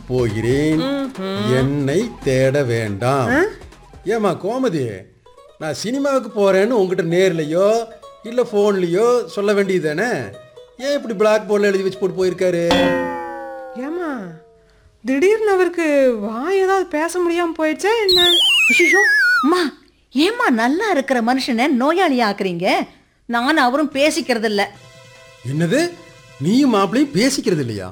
போகிறேன் என்னை தேட வேண்டாம் ஏமா கோமதி நான் சினிமாவுக்கு போறேன்னு உங்ககிட்ட நேர்லயோ இல்ல போன்லயோ சொல்ல வேண்டியது தானே ஏன் இப்படி பிளாக் போர்டில் எழுதி வச்சு போட்டு போயிருக்காரு ஏமா திடீர்னு அவருக்கு வாய் ஏதாவது பேச முடியாம போயிடுச்சா என்ன ஐயோ அம்மா ஏம்மா நல்லா இருக்கிற மனுஷனை நோயாளி ஆக்குறீங்க நான் அவரும் பேசிக்கிறது இல்ல என்னது நீயும் மாப்பிளையும் பேசிக்கிறது இல்லையா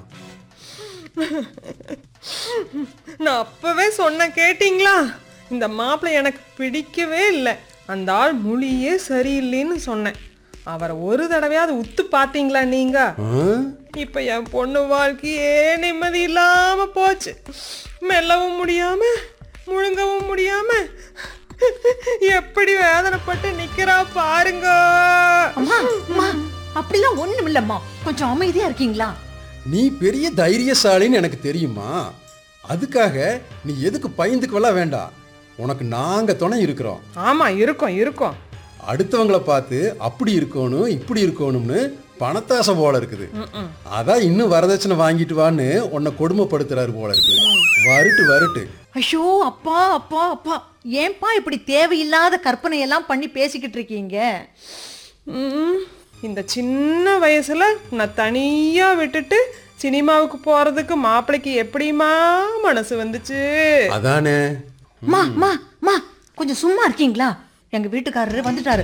நான் அப்பவே சொன்ன கேட்டிங்களா இந்த மாப்பிள்ளை எனக்கு பிடிக்கவே இல்லை அந்த ஆள் மொழியே சரியில்லைன்னு சொன்னேன் அவரை ஒரு தடவையாவது உத்து பார்த்தீங்களா நீங்க ஆ? இப்ப என் பொண்ணு வாழ்க்கையே நிம்மதி இல்லாம போச்சு மெல்லவும் முடியாம முழுங்கவும் முடியாம எப்படி வேதனைப்பட்டு நிக்கிறா பாருங்க அம்மா அம்மா அப்படிலாம் ஒண்ணும் இல்லம்மா கொஞ்சம் அமைதியா இருக்கீங்களா நீ பெரிய தைரியசாலின்னு எனக்கு தெரியுமா அதுக்காக நீ எதுக்கு பயந்துக்கவெல்லாம் வேண்டாம் உனக்கு நாங்க துணை இருக்கிறோம் ஆமா இருக்கோம் இருக்கோம் அடுத்தவங்கள பார்த்து அப்படி இருக்கணும் இப்படி இருக்கணும்னு பணத்தாசை போல இருக்குது அதான் இன்னும் வரதட்சணை வாங்கிட்டு வான்னு உன்னை கொடுமைப்படுத்துறாரு போல இருக்குது வருட்டு வருட்டு ஐயோ அப்பா அப்பா அப்பா ஏன்பா இப்படி தேவையில்லாத கற்பனை எல்லாம் பண்ணி பேசிக்கிட்டு இருக்கீங்க ம், இந்த சின்ன வயசுல நான் தனியா விட்டுட்டு சினிமாவுக்கு போறதுக்கு மாப்பிள்ளைக்கு எப்படிமா மனசு வந்துச்சு அதானே மா மா மா கொஞ்சம் சும்மா இருக்கீங்களா எங்க வீட்டுக்காரரு வந்துட்டாரு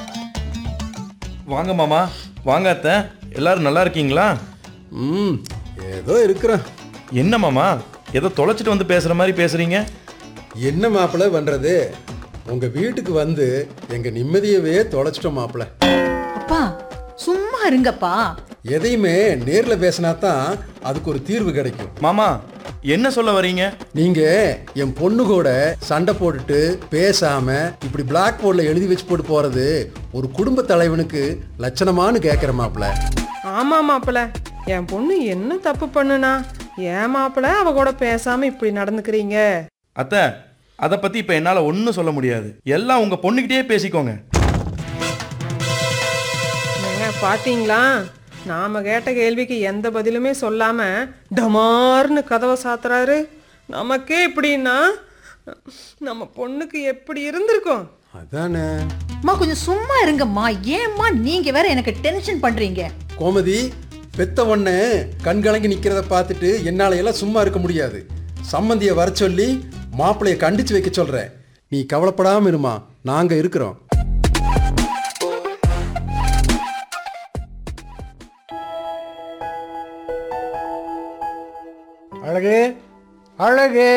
வாங்க மாமா வாங்க அத்தை எல்லாரும் நல்லா இருக்கீங்களா ம் ஏதோ இருக்கிறேன் என்ன மாமா ஏதோ தொலைச்சிட்டு வந்து பேசுற மாதிரி பேசுறீங்க என்ன மாப்பிள்ளை பண்றது உங்க வீட்டுக்கு வந்து எங்க நிம்மதியவே தொலைச்சிட்டோம் மாப்பிள்ளை அப்பா சும்மா இருங்கப்பா எதையுமே நேர்ல பேசினா தான் அதுக்கு ஒரு தீர்வு கிடைக்கும் மாமா என்ன சொல்ல வரீங்க நீங்க என் பொண்ணு கூட சண்டை போட்டுட்டு பேசாம இப்படி பிளாக் போர்டில் எழுதி வச்சு போட்டு போறது ஒரு குடும்ப தலைவனுக்கு லட்சணமான்னு கேட்குற மாப்பிள்ள ஆமா மாப்பிள்ள என் பொண்ணு என்ன தப்பு பண்ணுனா ஏன் மாப்பிள்ள அவ கூட பேசாம இப்படி நடந்துக்கிறீங்க அத்தை அதை பத்தி இப்ப என்னால ஒன்றும் சொல்ல முடியாது எல்லாம் உங்க பொண்ணுகிட்டயே பேசிக்கோங்க ஏங்க பாத்தீங்களா நாம கேட்ட கேள்விக்கு எந்த பதிலுமே சொல்லாம டமார்னு கதவை சாத்துறாரு நமக்கே இப்படின்னா நம்ம பொண்ணுக்கு எப்படி இருந்திருக்கும் அதானே அம்மா கொஞ்சம் சும்மா இருங்கம்மா ஏம்மா நீங்க வேற எனக்கு டென்ஷன் பண்றீங்க கோமதி பெத்த ஒண்ணு கண்கலங்கி நிக்கிறத பார்த்துட்டு என்னால எல்லாம் சும்மா இருக்க முடியாது சம்மந்திய வர சொல்லி மாப்பிளைய கண்டிச்சு வைக்க சொல்றேன் நீ கவலைப்படாம இருமா நாங்க இருக்கிறோம் அழகு அழகு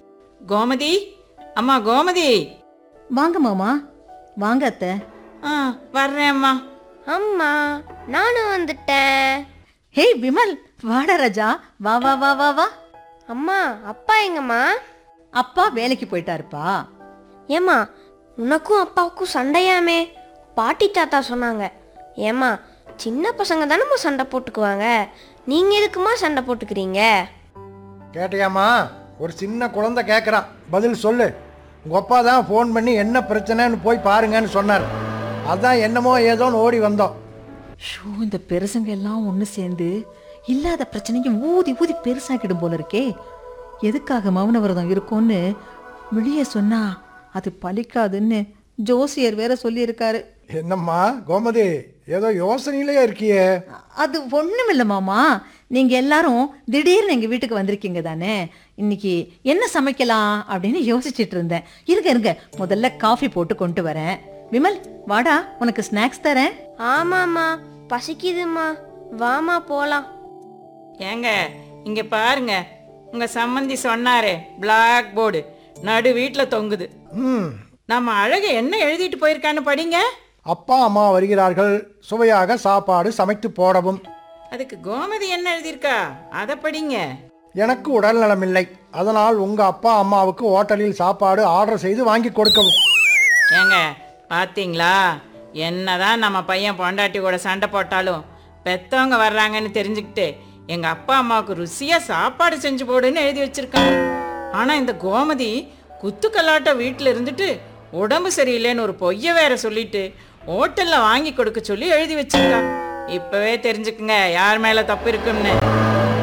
கோமதி அம்மா கோமதி வாங்க மாமா வாங்க அத்தை ஆ வர்றேன் அம்மா அம்மா நானும் வந்துட்டேன் ஹேய் விமல் வாடா ராஜா வா வா வா வா வா அம்மா அப்பா எங்கம்மா அப்பா வேலைக்கு போயிட்டாருப்பா ஏம்மா உனக்கும் அப்பாவுக்கும் சண்டையாமே பாட்டி தாத்தா சொன்னாங்க ஏம்மா சின்ன பசங்க தானம்மா சண்டை போட்டுக்குவாங்க நீங்க எதுக்குமா சண்டை போட்டுக்கிறீங்க கேட்டியாம்மா ஒரு சின்ன குழந்தை கேட்குறான் பதில் சொல்லு உங்கள் அப்பா தான் ஃபோன் பண்ணி என்ன பிரச்சனைன்னு போய் பாருங்கன்னு சொன்னார் அதான் என்னமோ ஏதோன்னு ஓடி வந்தோம் ஷோ இந்த பெருசுங்க எல்லாம் ஒன்று சேர்ந்து இல்லாத பிரச்சனைக்கு ஊதி ஊதி பெருசாக்கிடும் போல இருக்கே எதுக்காக மௌன விரதம் இருக்கும்னு வெளியே சொன்னா அது பலிக்காதுன்னு ஜோசியர் வேற சொல்லியிருக்காரு என்னம்மா கோமதி ஏதோ யோசனையிலேயே இருக்கியே அது ஒண்ணும் இல்ல மாமா நீங்க எல்லாரும் திடீர்னு எங்க வீட்டுக்கு வந்திருக்கீங்க தானே இன்னைக்கு என்ன சமைக்கலாம் அப்படின்னு யோசிச்சிட்டு இருந்தேன் இருங்க இருங்க முதல்ல காஃபி போட்டு கொண்டு வரேன் விமல் வாடா உனக்கு ஸ்நாக்ஸ் தரேன் ஆமாம்மா பசிக்குதும்மா வாமா போலாம் ஏங்க இங்க பாருங்க உங்க சம்மந்தி சொன்னாரே பிளாக் போர்டு நடு வீட்டில் தொங்குது ம் நம்ம அழகு என்ன எழுதிட்டு போயிருக்கான்னு படிங்க அப்பா அம்மா வருகிறார்கள் சுவையாக சாப்பாடு சமைத்து போடவும் அதுக்கு கோமதி என்ன எழுதியிருக்கா அதை படிங்க எனக்கு உடல் நலமில்லை அதனால் உங்கள் அப்பா அம்மாவுக்கு ஹோட்டலில் சாப்பாடு ஆர்டர் செய்து வாங்கி கொடுக்கவும் ஏங்க பாத்தீங்களா என்னதான் நம்ம பையன் பொண்டாட்டி கூட சண்டை போட்டாலும் பெத்தவங்க வர்றாங்கன்னு தெரிஞ்சுக்கிட்டு எங்க அப்பா அம்மாவுக்கு ருசியா சாப்பாடு செஞ்சு போடுன்னு எழுதி வச்சிருக்காங்க ஆனா இந்த கோமதி குத்துக்கல்லாட்ட வீட்டில் இருந்துட்டு உடம்பு சரியில்லைன்னு ஒரு பொய்ய வேற சொல்லிட்டு ஹோட்டல்ல வாங்கி கொடுக்க சொல்லி எழுதி வச்சிருக்கா இப்பவே தெரிஞ்சுக்குங்க யார் மேல தப்பு இருக்குன்னு